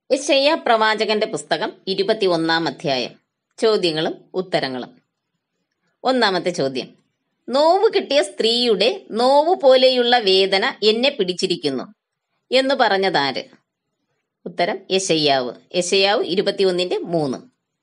യശയ്യ പ്രവാചകന്റെ പുസ്തകം ഇരുപത്തി ഒന്നാം അധ്യായം ചോദ്യങ്ങളും ഉത്തരങ്ങളും ഒന്നാമത്തെ ചോദ്യം നോവ് കിട്ടിയ സ്ത്രീയുടെ നോവ് പോലെയുള്ള വേദന എന്നെ പിടിച്ചിരിക്കുന്നു എന്ന് പറഞ്ഞതാര് ഉത്തരം യശയ്യാവ് യശയ്യാവ് ഇരുപത്തിയൊന്നിന്റെ മൂന്ന്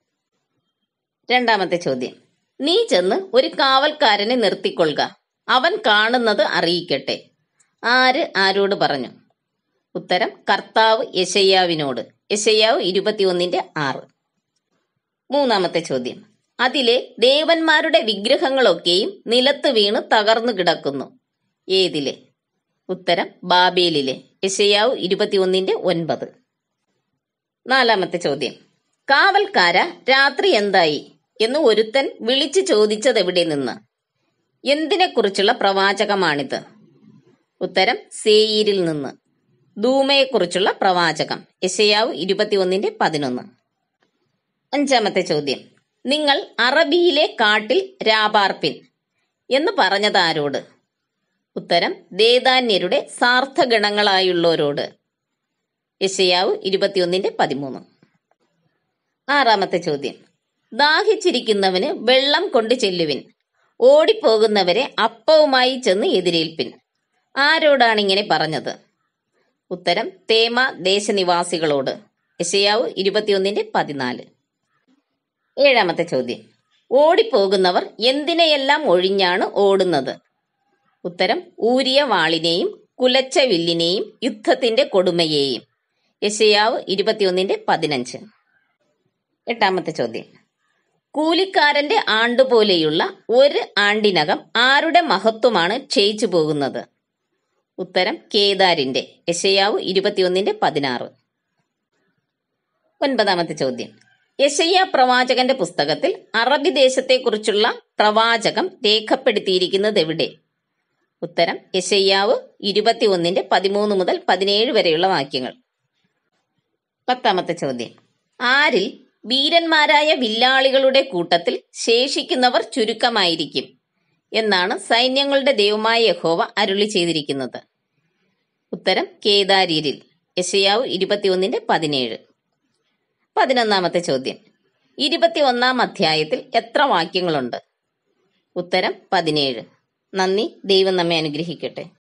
രണ്ടാമത്തെ ചോദ്യം നീ ചെന്ന് ഒരു കാവൽക്കാരനെ നിർത്തിക്കൊള്ളുക അവൻ കാണുന്നത് അറിയിക്കട്ടെ ആര് ആരോട് പറഞ്ഞു ഉത്തരം കർത്താവ് യശയ്യാവിനോട് യശയ്യാവ് ഇരുപത്തിയൊന്നിന്റെ ആറ് മൂന്നാമത്തെ ചോദ്യം അതിലെ ദേവന്മാരുടെ വിഗ്രഹങ്ങളൊക്കെയും നിലത്ത് വീണ് തകർന്നു കിടക്കുന്നു ഏതിലെ ഉത്തരം ബാബേലിലെ യശയ്യാവ് ഇരുപത്തിയൊന്നിന്റെ ഒൻപത് നാലാമത്തെ ചോദ്യം കാവൽക്കാര രാത്രി എന്തായി എന്ന് ഒരുത്തൻ വിളിച്ചു ചോദിച്ചതെവിടെ നിന്ന് എന്തിനെക്കുറിച്ചുള്ള പ്രവാചകമാണിത് ഉത്തരം സേയിരിൽ നിന്ന് ധൂമയെക്കുറിച്ചുള്ള പ്രവാചകം യശയാവ് ഇരുപത്തിയൊന്നിന്റെ പതിനൊന്ന് അഞ്ചാമത്തെ ചോദ്യം നിങ്ങൾ അറബിയിലെ കാട്ടിൽ രാപാർപ്പിൻ എന്ന് പറഞ്ഞതാരോട് ഉത്തരം ദേദാന്യരുടെ സാർത്ഥഗണങ്ങളായുള്ളവരോട് യശയാവ് ഇരുപത്തിയൊന്നിന്റെ പതിമൂന്ന് ആറാമത്തെ ചോദ്യം ദാഹിച്ചിരിക്കുന്നവന് വെള്ളം കൊണ്ട് ചെല്ലുവിൻ ഓടിപ്പോകുന്നവരെ അപ്പവുമായി ചെന്ന് എതിരേൽപ്പിൻ ആരോടാണ് ഇങ്ങനെ പറഞ്ഞത് ഉത്തരം തേമ ദേശനിവാസികളോട് യശയാവ് ഇരുപത്തിയൊന്നിന്റെ പതിനാല് ഏഴാമത്തെ ചോദ്യം ഓടിപ്പോകുന്നവർ എന്തിനെയെല്ലാം ഒഴിഞ്ഞാണ് ഓടുന്നത് ഉത്തരം ഊരിയ വാളിനെയും കുലച്ച വില്ലിനെയും യുദ്ധത്തിന്റെ കൊടുമയെയും യശയാവ് ഇരുപത്തിയൊന്നിന്റെ പതിനഞ്ച് എട്ടാമത്തെ ചോദ്യം കൂലിക്കാരന്റെ ആണ്ടുപോലെയുള്ള ഒരു ആണ്ടിനകം ആരുടെ മഹത്വമാണ് ക്ഷയിച്ചു പോകുന്നത് ഉത്തരം കേദാരിന്റെ യശയാവ് ഇരുപത്തിയൊന്നിന്റെ പതിനാറ് ഒൻപതാമത്തെ ചോദ്യം യശയ്യ പ്രവാചകന്റെ പുസ്തകത്തിൽ അറബി ദേശത്തെക്കുറിച്ചുള്ള പ്രവാചകം രേഖപ്പെടുത്തിയിരിക്കുന്നത് എവിടെ ഉത്തരം യശയ്യാവ് ഇരുപത്തിയൊന്നിന്റെ പതിമൂന്ന് മുതൽ പതിനേഴ് വരെയുള്ള വാക്യങ്ങൾ പത്താമത്തെ ചോദ്യം ആരിൽ വീരന്മാരായ വില്ലാളികളുടെ കൂട്ടത്തിൽ ശേഷിക്കുന്നവർ ചുരുക്കമായിരിക്കും എന്നാണ് സൈന്യങ്ങളുടെ ദൈവമായ യഹോവ അരുളി ചെയ്തിരിക്കുന്നത് ഉത്തരം കേദാര്യരിൽ യശയാവ് ഇരുപത്തിയൊന്നിന്റെ പതിനേഴ് പതിനൊന്നാമത്തെ ചോദ്യം ഇരുപത്തിയൊന്നാം അധ്യായത്തിൽ എത്ര വാക്യങ്ങളുണ്ട് ഉത്തരം പതിനേഴ് നന്ദി ദൈവം നമ്മെ അനുഗ്രഹിക്കട്ടെ